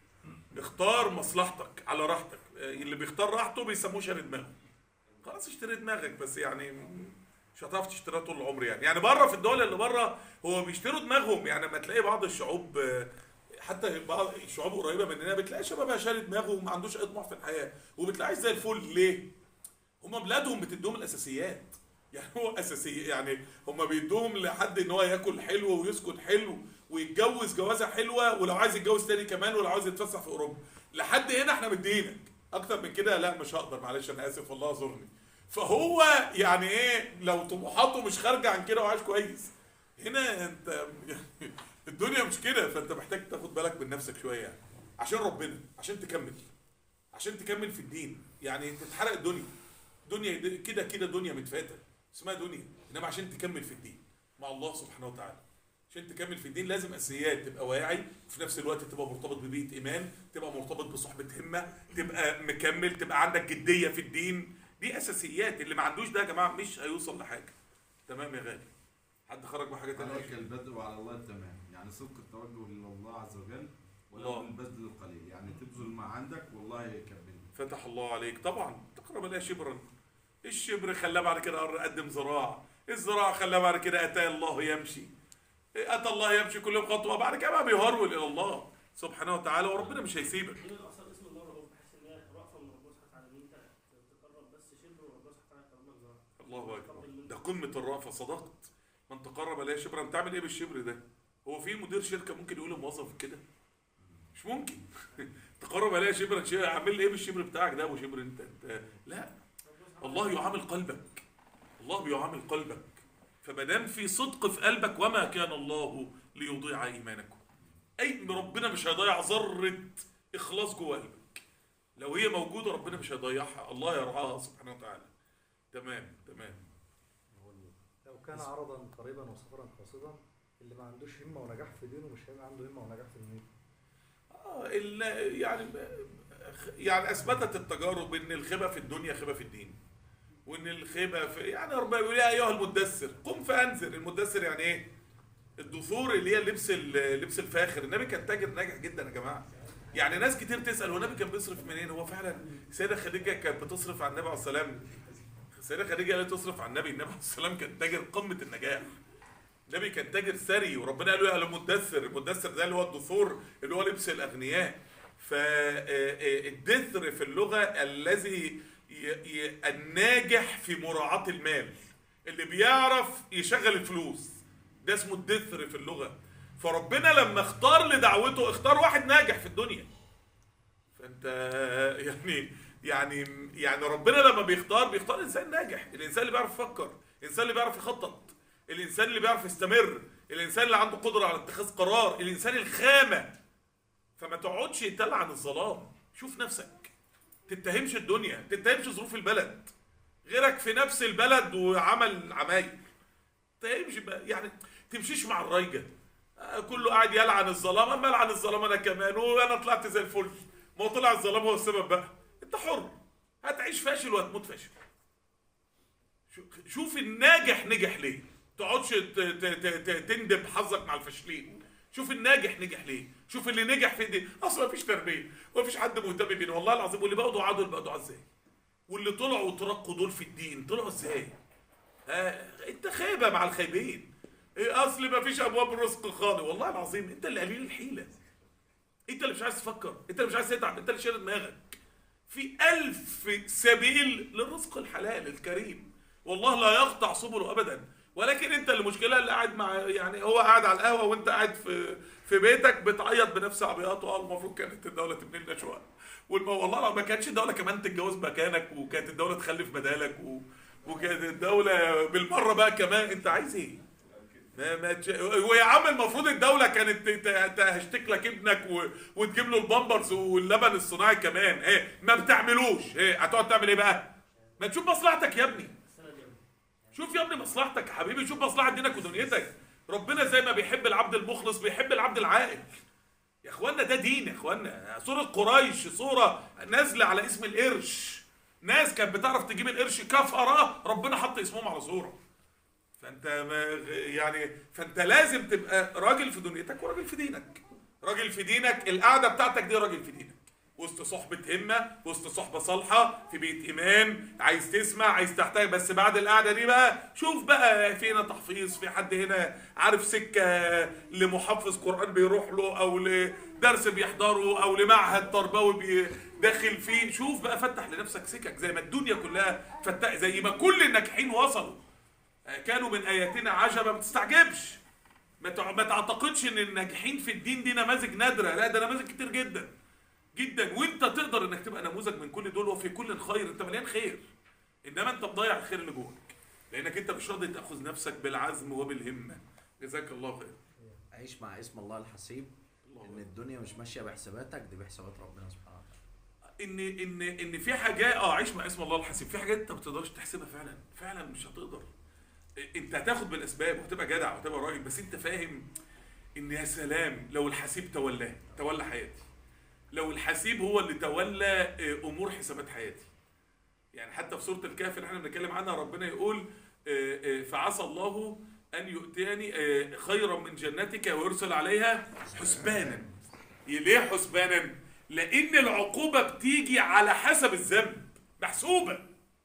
اختار مصلحتك على راحتك اللي بيختار راحته بيسموه شاري دماغه خلاص اشتري دماغك بس يعني مش هتعرف تشتريها طول العمر يعني يعني بره في الدول اللي بره هو بيشتروا دماغهم يعني لما تلاقي بعض الشعوب آه، حتى بعض الشعوب قريبه مننا بتلاقي شبابها شاري دماغه وما عندوش اي طموح في الحياه وبتلاقيه زي الفل ليه؟ هم بلادهم بتدوهم الاساسيات يعني هو اساسي يعني هم بيدوهم لحد ان هو ياكل حلو ويسكن حلو ويتجوز جوازه حلوه ولو عايز يتجوز تاني كمان ولو عايز يتفسح في اوروبا لحد هنا احنا مدينك اكتر من كده لا مش هقدر معلش انا اسف والله اعذرني فهو يعني ايه لو طموحاته مش خارجه عن كده وعايش كويس هنا انت الدنيا مش كده فانت محتاج تاخد بالك من نفسك شويه يعني عشان ربنا عشان تكمل عشان تكمل في الدين يعني تتحرق الدنيا دنيا دي- كده كده دنيا متفاتة اسمها دنيا انما عشان تكمل في الدين مع الله سبحانه وتعالى عشان تكمل في الدين لازم اساسيات تبقى واعي وفي نفس الوقت تبقى مرتبط ببيئه ايمان تبقى مرتبط بصحبه همه تبقى مكمل تبقى عندك جديه في الدين دي اساسيات اللي ما عندوش ده يا جماعه مش هيوصل لحاجه تمام يا غالي حد خرج بحاجه عليك تانية البدء وعلى الله التمام يعني صدق التوجه الى الله عز وجل ولو الله. بالبذل القليل يعني تبذل ما عندك والله يكمل فتح الله عليك طبعا تقرب الى شبرا الشبر خلاه بعد كده قدم زراعه الزراعه خلاه بعد كده اتى الله يمشي اتى الله يمشي كل يوم خطوه بعد كده بقى بيهرول الى الله سبحانه وتعالى وربنا مش هيسيبك هنا اصلا اسم الله رؤوف بحيث ان هي رأفة من ربنا سبحانه وتعالى ان انت تقرب بس شبر وربنا سبحانه وتعالى يكرمك زرع الله اكبر ده قمه الرأفه صدقت من تقرب اليه شبرا بتعمل ايه بالشبر ده هو في مدير شركه ممكن يقول لموظف كده مش ممكن تقرب عليها شبرا شبرا اعمل لي ايه بالشبر بتاعك ده ابو شبر انت انت لا الله يعامل قلبك الله بيعامل قلبك فما دام في صدق في قلبك وما كان الله ليضيع ايمانكم اي ان ربنا مش هيضيع ذره اخلاص جوه قلبك لو هي موجوده ربنا مش هيضيعها الله يرعاها سبحانه وتعالى تمام تمام لو كان عرضا قريبا وسفرا قاصدا اللي ما عندوش همه ونجاح في دينه مش هيبقى عنده همه ونجاح في دنيته آه ال- يعني يعني اثبتت التجارب ان الخيبه في الدنيا خيبه في الدين وان الخيبه في يعني ربنا بيقول يا ايها المدثر قم فانذر المدثر يعني ايه الدثور اللي هي اللبس اللبس الفاخر النبي كان تاجر ناجح جدا يا جماعه يعني ناس كتير تسال هو النبي كان بيصرف منين هو فعلا السيده خديجه كانت بتصرف على النبي عليه السلام السيده خديجه اللي تصرف على النبي النبي عليه السلام كان تاجر قمه النجاح النبي كان تاجر ثري وربنا قال له يا المدثر المدثر ده اللي هو الدثور اللي هو لبس الاغنياء فالدثر في اللغه الذي ي- ي- الناجح في مراعاه المال اللي بيعرف يشغل الفلوس ده اسمه الدثر في اللغه فربنا لما اختار لدعوته اختار واحد ناجح في الدنيا فانت يعني يعني يعني ربنا لما بيختار بيختار انسان ناجح الانسان اللي بيعرف يفكر الانسان اللي بيعرف يخطط الانسان اللي بيعرف يستمر الانسان اللي عنده قدره على اتخاذ قرار الانسان الخامه فما تقعدش يتل عن الظلام شوف نفسك تتهمش الدنيا تتهمش ظروف البلد غيرك في نفس البلد وعمل عمايل تتهمش بقى يعني تمشيش مع الرايجه آه، كله قاعد يلعن الظلام اما العن الظلام انا كمان وانا طلعت زي الفل ما هو طلع الظلام هو السبب بقى انت حر هتعيش فاشل وهتموت فاشل شو- شوف الناجح نجح ليه تقعدش ت- ت- ت- ت- تندب حظك مع الفاشلين شوف الناجح نجح ليه شوف اللي نجح في دي اصلا مفيش تربيه ومفيش حد مهتم بينا والله العظيم واللي بقوا دعاء دول بقوا دعاء ازاي واللي طلعوا وترقوا دول في الدين طلعوا ازاي آه انت خايبه مع الخايبين إيه اصل مفيش ابواب الرزق خاضي والله العظيم انت اللي قليل الحيله انت اللي مش عايز تفكر انت اللي مش عايز تتعب انت اللي شايل دماغك في ألف سبيل للرزق الحلال الكريم والله لا يقطع سبله أبدا ولكن أنت المشكلة اللي قاعد مع يعني هو قاعد على القهوة وأنت قاعد في في بيتك بتعيط بنفس عبياته اه المفروض كانت الدولة تبني لنا شوية والم... والله لو ما كانتش الدولة كمان تتجوز مكانك وكانت الدولة تخلف بدالك و... وكانت الدولة بالمرة بقى كمان أنت عايز إيه؟ ما ما تش... ويا عم المفروض الدولة كانت ت- ت- تهشتك لك ابنك و... وتجيب له البامبرز واللبن الصناعي كمان ايه ما بتعملوش ايه هتقعد تعمل ايه بقى؟ ما تشوف مصلحتك يا ابني السنة دي شوف يا ابني مصلحتك يا حبيبي شوف مصلحة دينك ودنيتك ربنا زي ما بيحب العبد المخلص بيحب العبد العاقل يا اخوانا ده دين يا اخوانا سورة قريش سورة نازلة على اسم القرش ناس كانت بتعرف تجيب القرش كفرة ربنا حط اسمهم على سورة فانت ما يعني فانت لازم تبقى راجل في دنيتك وراجل في دينك راجل في دينك القعده بتاعتك دي راجل في دينك وسط صحبة همة وسط صحبة صالحة في بيت إيمان عايز تسمع عايز تحتاج بس بعد القعدة دي بقى شوف بقى في هنا تحفيظ في حد هنا عارف سكة لمحفظ قرآن بيروح له أو لدرس بيحضره أو لمعهد تربوي بي- داخل فيه شوف بقى فتح لنفسك سكك زي ما الدنيا كلها فتح زي ما كل الناجحين وصلوا كانوا من اياتنا عجبا ما تستعجبش ما تع- ما تعتقدش ان الناجحين في الدين دي نماذج نادره لا ده نماذج كتير جدا جدا وانت تقدر انك تبقى نموذج من كل دول وفي كل خير انت مليان خير انما انت مضيع الخير اللي جواك لانك انت مش راضي تاخذ نفسك بالعزم وبالهمه جزاك الله خير عيش مع اسم الله الحسيب الله ان الدنيا مش ماشيه بحساباتك دي بحسابات ربنا سبحانه وتعالى ان ان ان في حاجات اه عيش مع اسم الله الحسيب في حاجات انت ما بتقدرش تحسبها فعلا فعلا مش هتقدر انت هتاخد بالاسباب وهتبقى جدع وهتبقى راجل بس انت فاهم ان يا سلام لو الحسيب تولاه تولى حياتي لو الحسيب هو اللي تولى آه، امور حسابات حياتي يعني حتى في سوره الكهف اللي احنا بنتكلم عنها ربنا يقول آه، آه، فعسى الله ان يؤتيني آه، خيرا من جنتك ويرسل عليها حسبانا ليه حسبانا لان العقوبه بتيجي على حسب الذنب محسوبه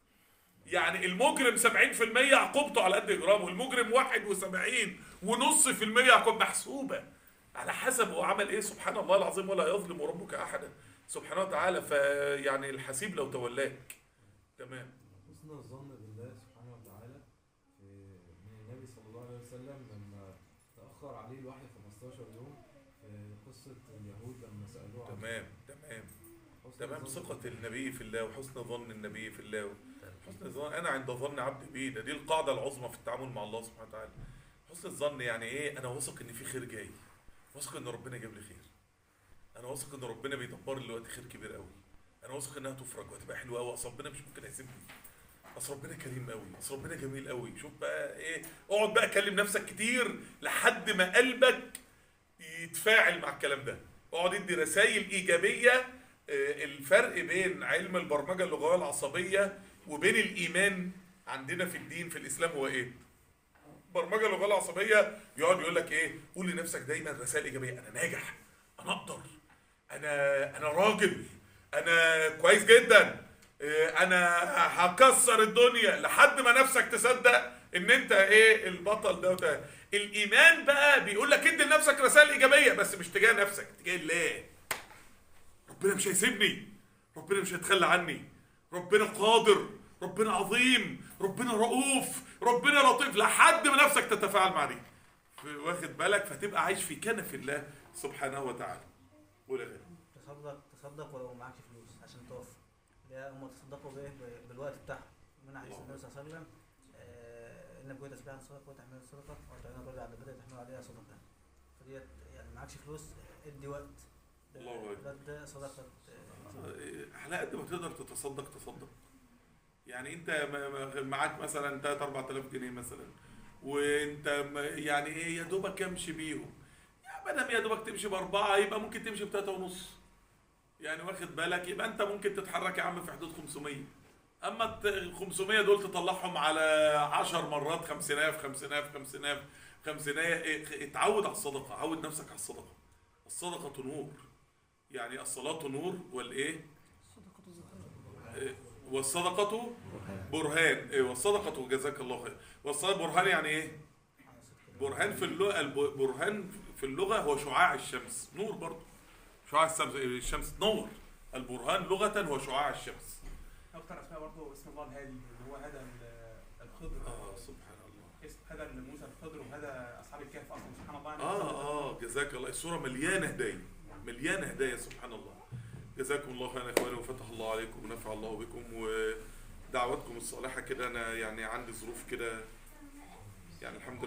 يعني المجرم 70% عقوبته على قد اجرامه المجرم 71 ونص في المية عقوبة محسوبة على حسب هو عمل ايه سبحان الله العظيم ولا يظلم ربك احدا سبحانه وتعالى فيعني الحسيب لو تولاك تمام حسن الظن بالله سبحانه وتعالى في- من النبي صلى الله عليه وسلم لما تأخر عليه الوحي 15 يوم في آه، قصة اليهود لما سألوه عن تمام تمام حسن تمام الظن ثقة بالله. النبي في الله وحسن ظن النبي في الله حسن الظن انا عند ظن عبد بي ده دي القاعده العظمى في التعامل مع الله سبحانه وتعالى حسن الظن يعني ايه انا واثق ان في خير جاي واثق ان ربنا جاب لي خير انا واثق ان ربنا بيدبر لي دلوقتي خير كبير قوي انا واثق انها تفرج وهتبقى حلوه قوي اصل ربنا مش ممكن هيسيبني اصل ربنا كريم قوي اصل ربنا جميل قوي شوف بقى ايه اقعد بقى كلم نفسك كتير لحد ما قلبك يتفاعل مع الكلام ده اقعد ادي رسائل ايجابيه آه، الفرق بين علم البرمجه اللغويه العصبيه وبين الايمان عندنا في الدين في الاسلام هو ايه برمجه اللغويه العصبيه يقعد يقول لك ايه قول لنفسك دايما رسائل ايجابيه انا ناجح انا اقدر انا انا راجل انا كويس جدا آه، انا هكسر الدنيا لحد ما نفسك تصدق ان انت ايه البطل ده وده الايمان بقى بيقول لك ادي لنفسك رسائل ايجابيه بس مش تجاه نفسك تجاه الله ربنا مش هيسيبني ربنا مش هيتخلى عني ربنا قادر ربنا عظيم ربنا رؤوف ربنا لطيف لحد ما نفسك تتفاعل مع دي واخد بالك فتبقى عايش في كنف الله سبحانه وتعالى قول يا غالي. تصدق تصدق ولو معكش فلوس عشان توفر لا هم تصدقوا بايه ب- بالوقت بتاعهم من حديث النبي صلى الله عليه وسلم آه، ان بكل تسبيح صدقه وتحمل الصدقه وتعين الرجل على البدء تحمل عليها صدقه فديت يعني معكش فلوس آه، ادي وقت ده- الله أكبر. ده ده صدقه آه، على قد ما تقدر تتصدق تصدق يعني انت م- م- معاك مثلا 3 4000 جنيه مثلا وانت م- يعني ايه يا دوبك امشي بيهم يا ما دام يا دوبك تمشي باربعه يبقى ممكن تمشي بثلاثه ونص يعني واخد بالك يبقى انت ممكن تتحرك يا عم في حدود 500 اما ال 500 دول تطلعهم على 10 مرات 5000 5000 5000 5000 إيه، اتعود على الصدقه عود نفسك على الصدقه الصدقه نور يعني الصلاه نور والايه صدقة الظهر إيه، والصدقه برهان إيه، والصدقه جزاك الله خير والصدقه برهان يعني ايه على صدق برهان في اللغه الب- برهان في اللغه هو شعاع الشمس نور برضه شعاع الشمس الشمس تنور البرهان لغه هو شعاع الشمس اكتر اسماء برضه اسم الله الهادي اللي هو هذا ال- الخضر اه سبحان الله اسم هذا موسى الخضر وهذا اصحاب الكهف اصلا سبحان الله يعني اه اه جزاك الله السوره مليانه هدايا مليانه هدايا سبحان الله جزاكم الله خيرا يا اخواني وفتح الله عليكم ونفع الله بكم ودعواتكم الصالحه كده انا يعني عندي ظروف كده يعني الحمد لله